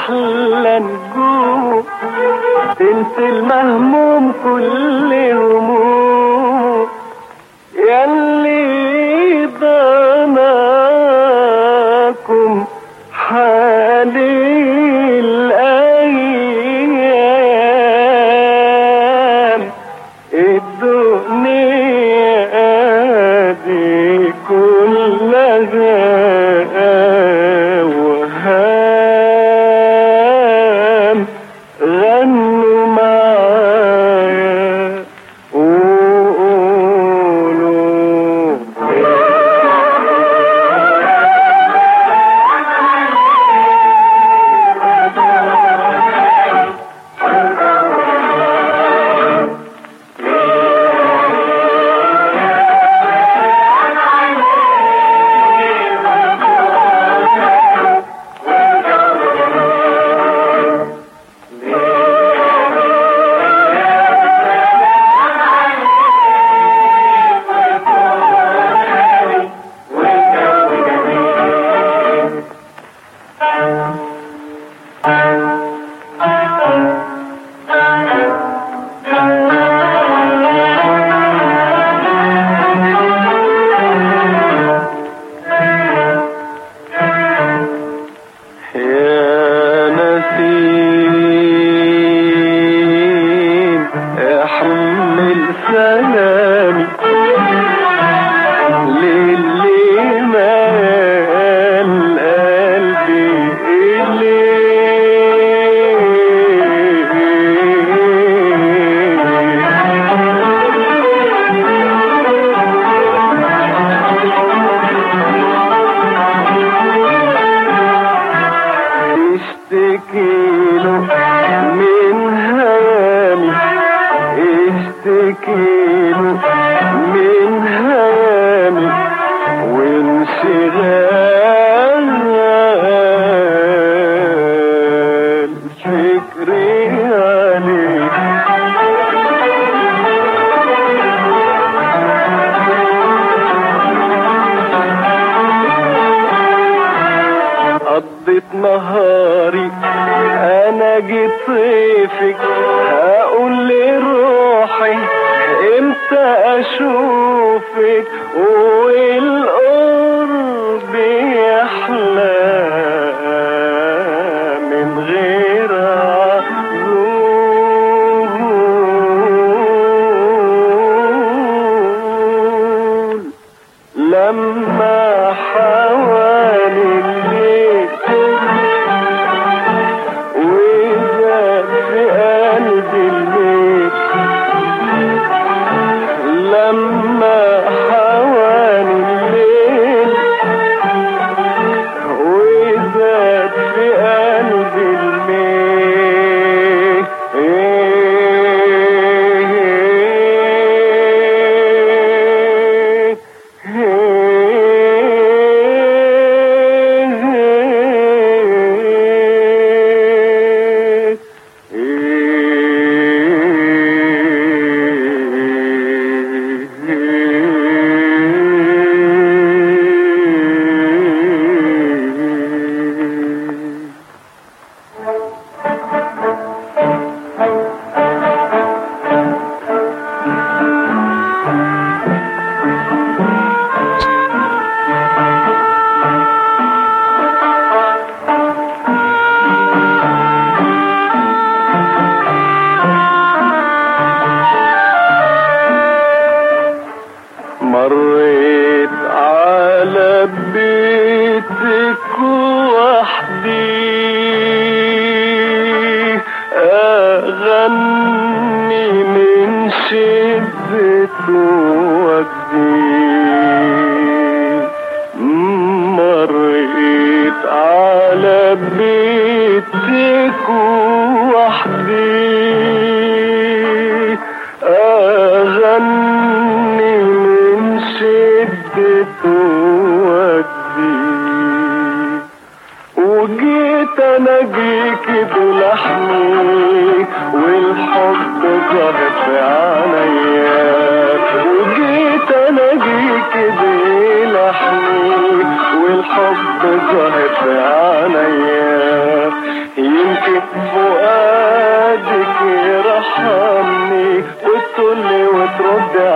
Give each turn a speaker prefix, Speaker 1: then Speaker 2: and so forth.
Speaker 1: احلى نجوم تنسي المهموم كل هموم ياللي ضناكم حالي الايام الدنيا دي كلها وهام غنوا معايا وقولوا يا نسيم احمل سلامي للي مال قلبي اشتكيله من هيامي اشتكيله من هيامي وانشغال فكري عليك قضيت نهاري انا جيت صيفك هقول لروحي امتى اشوفك والقرب يحلى من غير عذول لما حوالي الليل وزاد في قلبي الليل لما حوالي الليل وزاد في قلبي الميل مريت على بيتك وحدي أغني من شدة وجدي مريت على بيتك وحدي أغني من شدة وجدي وجيت اناجيك بلحمي والحب ظهر في عينيا وجيت اناجيك بلحمي والحب ظهر في عينيا يبكي فؤادك يرحمني وتقولي وترد